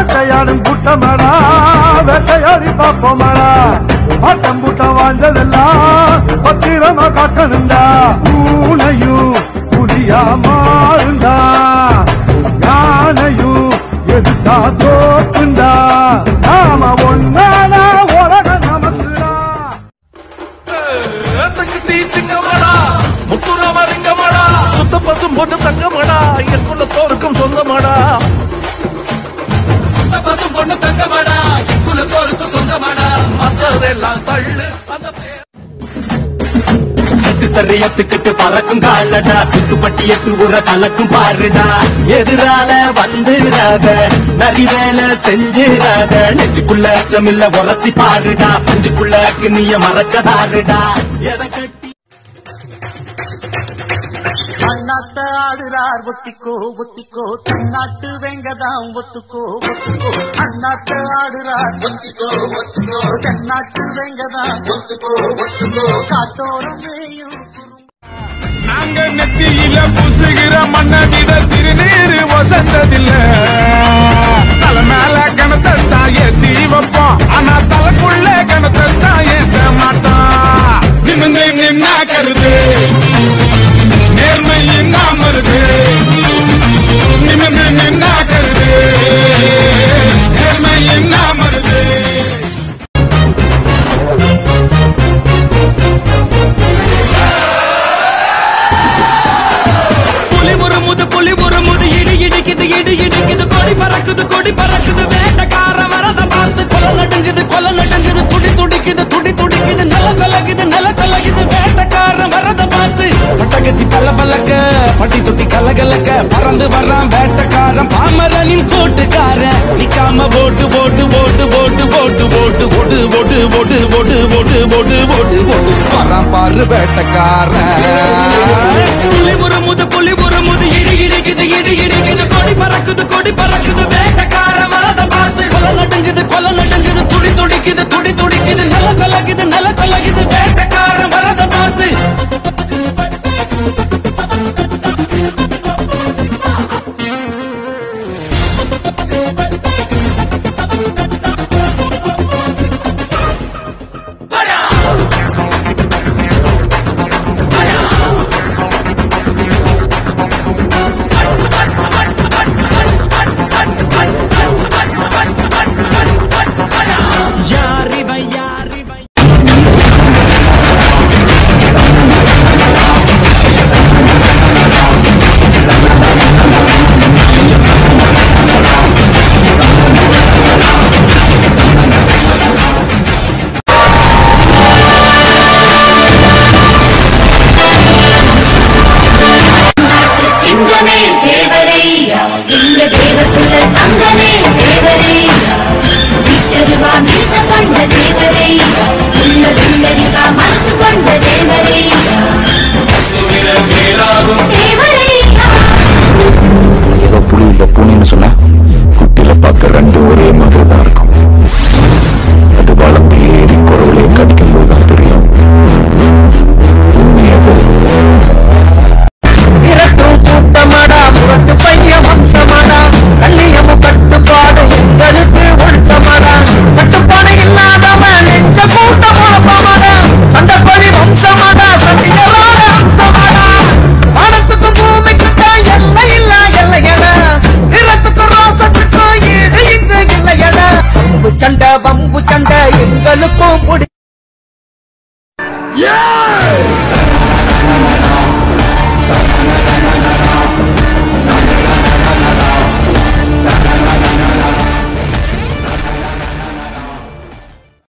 வேட்டையாடும் கூட்டமாடா வேட்டையாடி பார்ப்போமாடா ஆட்டம் கூட்டம் வாழ்ந்ததெல்லாம் பத்திரமா காக்கணுண்டா பூனையும் புலியா மாறுண்டா யானையும் எதுத்தா தோக்குண்டா நாம ஒன்னானா உலகம் நமக்குடா தங்கத்தி சிங்கமடா முத்துராம லிங்கமடா சுத்த பசும் பொண்ணு தங்கமடா என் குலத்தோருக்கும் சொந்தமடா சுத்த பசும் பொண்ணு தங்கமடா என் குலத்தோருக்கும் சொந்தமடா மத்ததெல்லாம் தள்ளு அந்த பேர் தரையத்துக்கிட்டு பறக்கும் காலடா சுத்துப்பட்டி எட்டு உர கலக்கும் பாருடா எதிரால வந்துராத நரி வேலை செஞ்சிராத நெஞ்சுக்குள்ள அச்சமில்ல உரசி பாருடா பஞ்சுக்குள்ள கிண்ணிய மறைச்சதாருடா எதை கட்டி அண்ணாத்த ஆடுறார் ஒத்திக்கோ ஒத்திக்கோ தன்னாட்டு வெங்கதாம் ஒத்துக்கோ ஒத்துக்கோ அண்ணாத்த ஆடுறார் ஒத்திக்கோ ஒத்திக்கோ தென்னாட்டு வெங்கதாம் ஒத்துக்கோ ஒத்துக்கோ காட்டோரம் மேயும் நாங்க நெத்தியில புசுகிற மண்ணை விட திருநீரு வசந்ததில்ல தலை மேல கணத்தை தான் ஏத்தி வைப்போம் ஆனா தலைக்குள்ள கணத்தை தான் ஏத்த மாட்டோம் நிமிந்து நின்னா கருது நேர்மை என்ன மருது நிமிந்து நின்னா கருது நேர்மை என்ன மருது புலி முறுமுது புலி முறுமுது இடி இடிக்குது இடி இடிக்குது கொடி பறக்குது கொடி பறக்குது வேட்டக்கார வரத பார்த்து கொலை நடுங்குது கொலை நடுங்குது துடி துடிக்குது துடி துடிக்குது நில கலகுது நில கலகுது வேட்டக்கார வரத பார்த்து பட்டகத்தி பல்ல பல்லக்க பட்டி தொட்டி கலகலக்க பறந்து வர்றான் வேட்டக்காரன் பாமரனின் கூட்டுக்காரன் நிக்காம போட்டு போட்டு போட்டு போட்டு போட்டு போட்டு போட்டு போட்டு போட்டு போட்டு போட்டு போட்டு போட்டு போட்டு வரான் பாரு வேட்டக்காரன் புலி முறுமுது புலி முறுமுது இடி இடிக்குது இடி இடிக்குது கொடி பறக்குது கொடி பறக்குது வேட்டக்கார வரத பார்த்து கொலை நடுங்குது கொலை நடுங்குது துடி துடிக்குது துடி துடிக்குது நில கலகுது நில கலகுது வேட்டக்கார வரத பார்த்து யாரிவன் யாரிவன் சிங்கமே தேவரை இந்த தேவத்துல தங்கமே தேவரை பிச்சருவா மீச கொண்ட தேவரை உள்ள வெள்ளரிக்கா மனசு கொண்ட தேவரை தேவரை ஏதோ புலி இல்ல பூனைன்னு சொன்னா குட்டில பார்க்க ரெண்டு ஒரே மாதிரி தான் இருக்கும் அது வளர்ந்து ஏறி குறவுலையே கடிக்கும் போது தான் தெரியும் உண்மையாக இரட்டும் கூட்டமாடா புரட்டு பைய வம்சமாடா கண்ணியமும் கட்டுப்பாடு எங்களுக்கு ஒழுக்கமாடா கட்டுப்பாடு இல்லாதவன் நெஞ்ச கூட்ட குழப்பமாடா சண்டப்படி வம்சமாடா சண்டிகளோட அம்சமாடா வானத்துக்கும் பூமிக்கும் தான் எல்லை இல்ல எல்லையடா நிறத்துக்கும் ரோசத்துக்கும் ஈடு இங்கு இல்லையடா வம்பு சண்டை வம்பு சண்டை எங்களுக்கும் பிடி Yeah!